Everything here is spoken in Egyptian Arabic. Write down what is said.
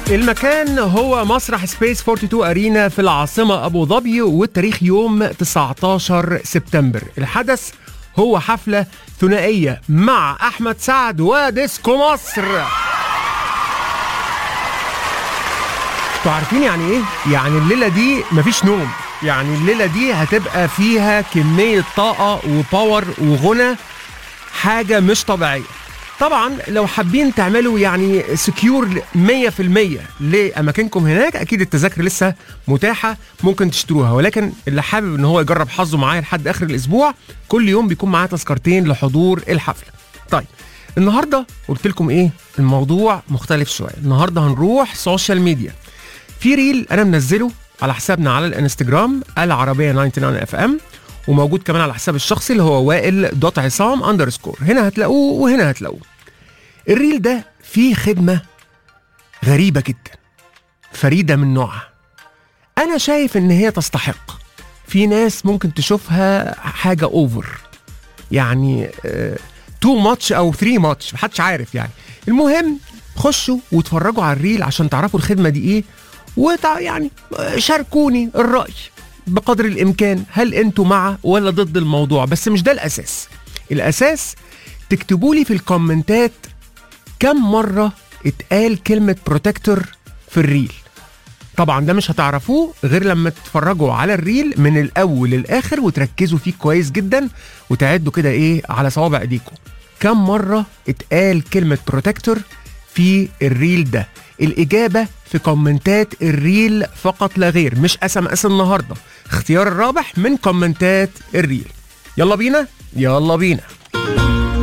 المكان هو مسرح سبيس 42 أرينا في العاصمة أبو ظبي والتاريخ يوم 19 سبتمبر الحدث هو حفلة ثنائية مع أحمد سعد وديسكو مصر انتوا عارفين يعني ايه؟ يعني الليلة دي مفيش نوم يعني الليلة دي هتبقى فيها كمية طاقة وباور وغنى حاجة مش طبيعية طبعا لو حابين تعملوا يعني سكيور 100% لاماكنكم هناك اكيد التذاكر لسه متاحه ممكن تشتروها ولكن اللي حابب ان هو يجرب حظه معايا لحد اخر الاسبوع كل يوم بيكون معاه تذكرتين لحضور الحفله طيب النهارده قلت لكم ايه الموضوع مختلف شويه النهارده هنروح سوشيال ميديا في ريل انا منزله على حسابنا على الانستجرام العربيه 99 اف ام وموجود كمان على حساب الشخصي اللي هو وائل دوت عصام اندرسكور هنا هتلاقوه وهنا هتلاقوه الريل ده فيه خدمة غريبة جدا فريدة من نوعها أنا شايف إن هي تستحق في ناس ممكن تشوفها حاجة أوفر يعني تو ماتش أو ثري ماتش محدش عارف يعني المهم خشوا واتفرجوا على الريل عشان تعرفوا الخدمة دي إيه وتع يعني شاركوني الرأي بقدر الامكان هل انتوا مع ولا ضد الموضوع بس مش ده الاساس الاساس تكتبوا لي في الكومنتات كم مره اتقال كلمه بروتكتور في الريل طبعا ده مش هتعرفوه غير لما تتفرجوا على الريل من الاول للاخر وتركزوا فيه كويس جدا وتعدوا كده ايه على صوابع ايديكم كم مره اتقال كلمه بروتكتور في الريل ده الإجابة في كومنتات الريل فقط لا غير مش اس ام اس النهارده اختيار الرابح من كومنتات الريل يلا بينا يلا بينا